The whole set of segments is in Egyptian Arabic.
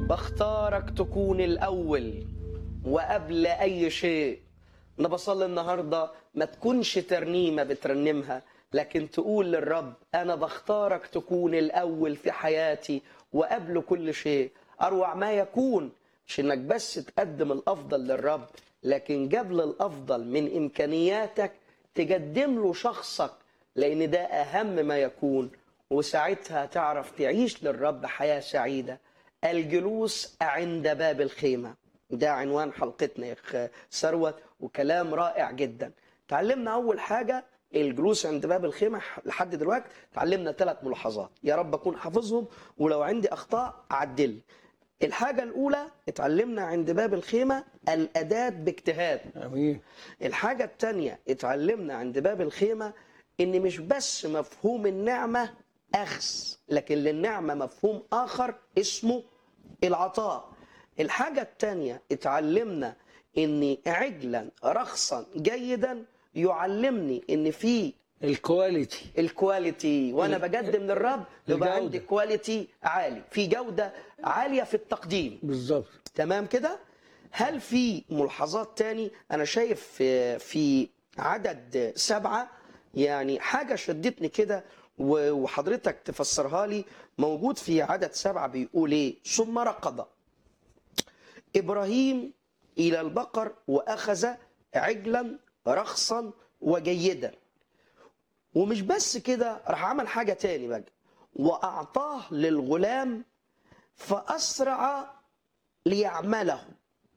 بختارك تكون الأول وقبل أي شيء أنا بصلي النهاردة ما تكونش ترنيمة بترنمها لكن تقول للرب أنا بختارك تكون الأول في حياتي وقبل كل شيء أروع ما يكون مش إنك بس تقدم الأفضل للرب لكن قبل الأفضل من إمكانياتك تقدم له شخصك لأن ده أهم ما يكون وساعتها تعرف تعيش للرب حياة سعيدة الجلوس عند باب الخيمة ده عنوان حلقتنا يا أخ ثروت وكلام رائع جدا تعلمنا أول حاجة الجلوس عند باب الخيمة لحد دلوقتي تعلمنا ثلاث ملاحظات يا رب أكون حافظهم ولو عندي أخطاء عدل الحاجة الأولى اتعلمنا عند باب الخيمة الأداة باجتهاد امين الحاجة التانية اتعلمنا عند باب الخيمة إن مش بس مفهوم النعمة أخذ لكن للنعمة مفهوم آخر اسمه العطاء الحاجة التانية اتعلمنا إن عجلا رخصا جيدا يعلمني إن في الكواليتي الكواليتي وانا بقدم للرب يبقى الجودة. عندي كواليتي عالي في جوده عاليه في التقديم بالظبط تمام كده هل في ملحظات تاني انا شايف في, في عدد سبعة يعني حاجة شدتني كده و- وحضرتك تفسرها لي موجود في عدد سبعة بيقول ايه ثم ركض ابراهيم الى البقر واخذ عجلا رخصا وجيدا ومش بس كده راح عمل حاجة تاني بقى واعطاه للغلام فاسرع ليعمله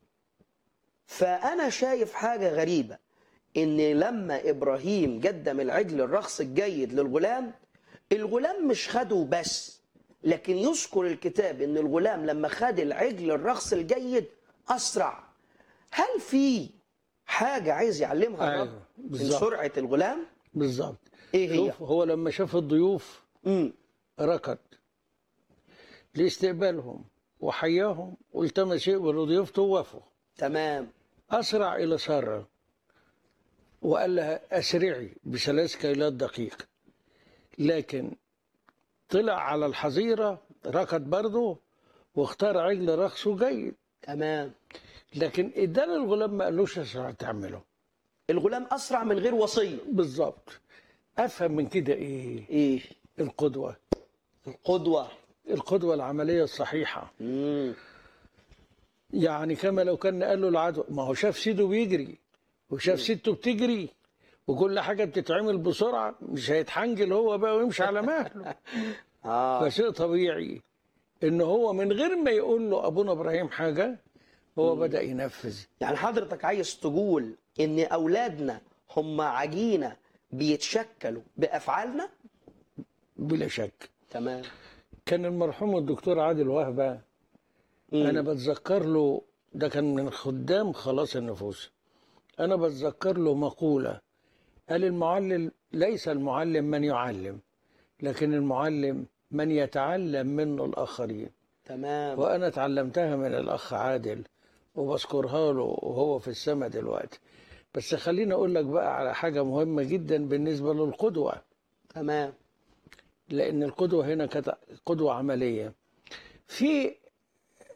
فأنا شايف حاجة غريبة إن لما إبراهيم قدم العجل الرخص الجيد للغلام الغلام مش خده بس لكن يذكر الكتاب إن الغلام لما خد العجل الرخص الجيد أسرع هل في حاجة عايز يعلمها أيوة، الرب من بالظبط. سرعة الغلام؟ بالظبط إيه هي؟ شوف هو لما شاف الضيوف مم. ركض لاستقبالهم وحياهم والتمس شيء ولضيوفته ووافوا تمام أسرع إلى سارة وقال لها أسرعي بثلاث كيلات دقيق لكن طلع على الحظيرة ركض برضه واختار عجل رخصه جيد تمام لكن ادانا الغلام ما قالوش اسرع تعمله الغلام أسرع من غير وصية بالظبط افهم من كده ايه إيه؟ القدوه القدوة القدوه العمليه الصحيحه مم. يعني كما لو كان قال له العدو ما هو شاف سيده بيجري وشاف سيدته بتجري وكل حاجه بتتعمل بسرعه مش هيتحنجل هو بقى ويمشي على مهله آه فشيء طبيعي ان هو من غير ما يقول له ابونا ابراهيم حاجه هو بدا ينفذ يعني حضرتك عايز تقول ان اولادنا هم عجينه بيتشكلوا بافعالنا بلا شك تمام كان المرحوم الدكتور عادل وهبه انا بتذكر له ده كان من خدام خلاص النفوس انا بتذكر له مقوله قال المعلم ليس المعلم من يعلم لكن المعلم من يتعلم منه الاخرين تمام وانا اتعلمتها من الاخ عادل وبذكرها له وهو في السماء دلوقتي بس خليني اقول لك بقى على حاجه مهمه جدا بالنسبه للقدوه تمام لان القدوه هنا كانت قدوه عمليه في